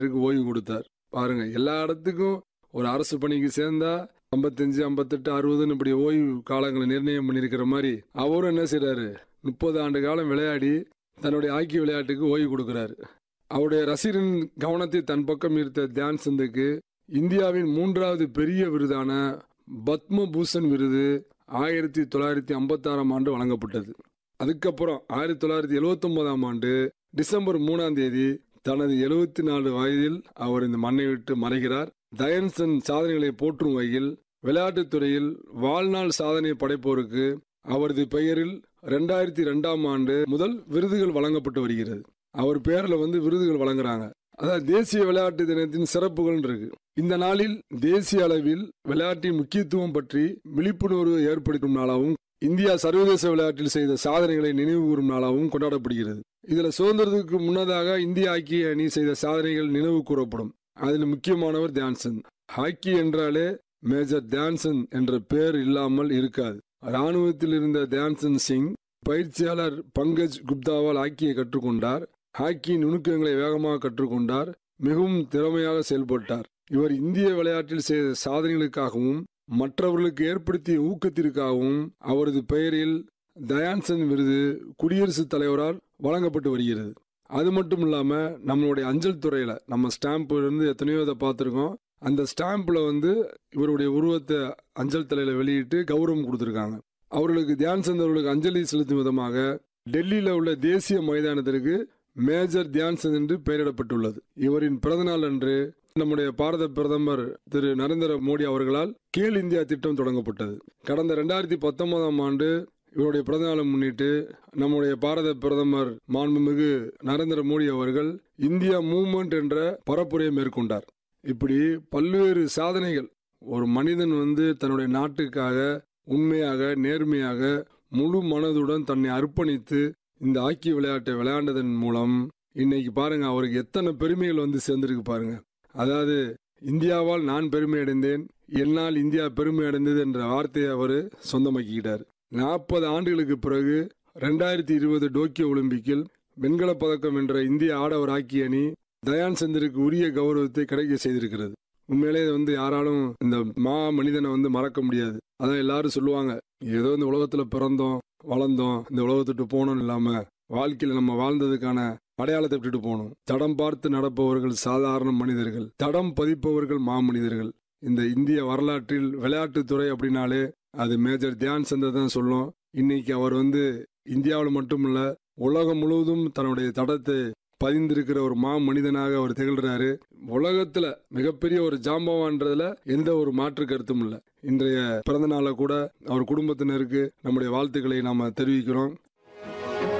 இருக்கு ஓய்வு கொடுத்தார் பாருங்க எல்லா இடத்துக்கும் ஒரு அரசு பணிக்கு சேர்ந்தா ஐம்பத்தஞ்சு ஐம்பத்தெட்டு அறுபதுன்னு இப்படி ஓய்வு காலங்களை நிர்ணயம் பண்ணியிருக்கிற மாதிரி அவரும் என்ன செய்றாரு முப்பது ஆண்டு காலம் விளையாடி தன்னுடைய ஹாக்கி விளையாட்டுக்கு ஓய்வு கொடுக்கிறாரு அவருடைய ரசிகரின் கவனத்தை தன் பக்கம் ஈர்த்த தியான் சந்துக்கு இந்தியாவின் மூன்றாவது பெரிய விருதான பத்ம பூஷன் விருது ஆயிரத்தி தொள்ளாயிரத்தி ஐம்பத்தாறாம் ஆண்டு வழங்கப்பட்டது அதுக்கப்புறம் ஆயிரத்தி தொள்ளாயிரத்தி எழுவத்தொன்பதாம் ஆண்டு டிசம்பர் மூணாம் தேதி தனது எழுபத்தி நாலு வயதில் அவர் இந்த மண்ணை விட்டு மறைகிறார் தயன்சன் சாதனைகளை போற்றும் வகையில் விளையாட்டுத் துறையில் வாழ்நாள் சாதனை படைப்போருக்கு அவரது பெயரில் ரெண்டாயிரத்தி ரெண்டாம் ஆண்டு முதல் விருதுகள் வழங்கப்பட்டு வருகிறது அவர் பேர்ல வந்து விருதுகள் வழங்குறாங்க அதாவது தேசிய விளையாட்டு தினத்தின் சிறப்புகள் இருக்கு இந்த நாளில் தேசிய அளவில் விளையாட்டின் முக்கியத்துவம் பற்றி விழிப்புணர்வு ஏற்படுத்தும் நாளாகவும் இந்தியா சர்வதேச விளையாட்டில் செய்த சாதனைகளை நினைவு கூறும் நாளாகவும் கொண்டாடப்படுகிறது இதுல சுதந்திரத்துக்கு முன்னதாக இந்திய ஹாக்கி அணி செய்த சாதனைகள் நினைவு கூறப்படும் அதில் முக்கியமானவர் தியான்சந்த் ஹாக்கி என்றாலே மேஜர் தியான்சந்த் என்ற பெயர் இல்லாமல் இருக்காது ராணுவத்தில் இருந்த தியான்சந்த் சிங் பயிற்சியாளர் பங்கஜ் குப்தாவால் ஹாக்கியை கற்றுக்கொண்டார் ஹாக்கியின் நுணுக்கங்களை வேகமாக கற்றுக்கொண்டார் மிகவும் திறமையாக செயல்பட்டார் இவர் இந்திய விளையாட்டில் செய்த சாதனைகளுக்காகவும் மற்றவர்களுக்கு ஏற்படுத்திய ஊக்கத்திற்காகவும் அவரது பெயரில் தயான்சந்த் விருது குடியரசுத் தலைவரால் வழங்கப்பட்டு வருகிறது அது மட்டும் இல்லாம நம்மளுடைய அஞ்சல் துறையில நம்ம ஸ்டாம்ப் இருந்து எத்தனையோ இதை பார்த்துருக்கோம் அந்த ஸ்டாம்ப்ல வந்து இவருடைய உருவத்தை அஞ்சல் தலையில வெளியிட்டு கௌரவம் கொடுத்துருக்காங்க அவர்களுக்கு தியான்சந்த் அவர்களுக்கு அஞ்சலி செலுத்தும் விதமாக டெல்லியில உள்ள தேசிய மைதானத்திற்கு மேஜர் தியான்சந்த் என்று பெயரிடப்பட்டுள்ளது இவரின் பிறந்தநாள் அன்று நம்முடைய பாரத பிரதமர் திரு நரேந்திர மோடி அவர்களால் கேல் இந்தியா திட்டம் தொடங்கப்பட்டது கடந்த ரெண்டாயிரத்தி பத்தொன்பதாம் ஆண்டு இவருடைய பிறந்தநாளை முன்னிட்டு நம்முடைய பாரத பிரதமர் மாண்புமிகு நரேந்திர மோடி அவர்கள் இந்தியா மூவ்மெண்ட் என்ற பரப்புரையை மேற்கொண்டார் இப்படி பல்வேறு சாதனைகள் ஒரு மனிதன் வந்து தன்னுடைய நாட்டுக்காக உண்மையாக நேர்மையாக முழு மனதுடன் தன்னை அர்ப்பணித்து இந்த ஹாக்கி விளையாட்டை விளையாண்டதன் மூலம் இன்னைக்கு பாருங்க அவருக்கு எத்தனை பெருமைகள் வந்து சேர்ந்திருக்கு பாருங்க அதாவது இந்தியாவால் நான் பெருமை அடைந்தேன் என்னால் இந்தியா பெருமை அடைந்தது என்ற வார்த்தையை அவர் சொந்தமாக்கிக்கிட்டார் நாற்பது ஆண்டுகளுக்கு பிறகு ரெண்டாயிரத்தி இருபது டோக்கியோ ஒலிம்பிக்கில் வெண்கலப் பதக்கம் வென்ற இந்திய ஆடவர் ஹாக்கி அணி தயான் சந்திற்கு உரிய கௌரவத்தை கிடைக்க செய்திருக்கிறது உண்மையிலே வந்து யாராலும் இந்த மா மனிதனை வந்து மறக்க முடியாது அதான் எல்லாரும் சொல்லுவாங்க ஏதோ இந்த உலகத்துல பிறந்தோம் வளர்ந்தோம் இந்த உலகத்துட்டு போனோம் இல்லாம வாழ்க்கையில நம்ம வாழ்ந்ததுக்கான அடையாளத்தை விட்டுட்டு போகணும் தடம் பார்த்து நடப்பவர்கள் சாதாரண மனிதர்கள் தடம் பதிப்பவர்கள் மாமனிதர்கள் இந்த இந்திய வரலாற்றில் விளையாட்டுத்துறை அப்படின்னாலே அது மேஜர் தியான் சந்தை தான் சொல்லும் இன்னைக்கு அவர் வந்து இந்தியாவில் மட்டுமல்ல உலகம் முழுவதும் தன்னுடைய தடத்தை பதிந்திருக்கிற ஒரு மா மனிதனாக அவர் திகழ்றாரு உலகத்துல மிகப்பெரிய ஒரு ஜாம்பவான்றதுல எந்த ஒரு மாற்று கருத்தும் இல்லை இன்றைய பிறந்த நாளை கூட அவர் குடும்பத்தினருக்கு நம்முடைய வாழ்த்துக்களை நாம தெரிவிக்கிறோம்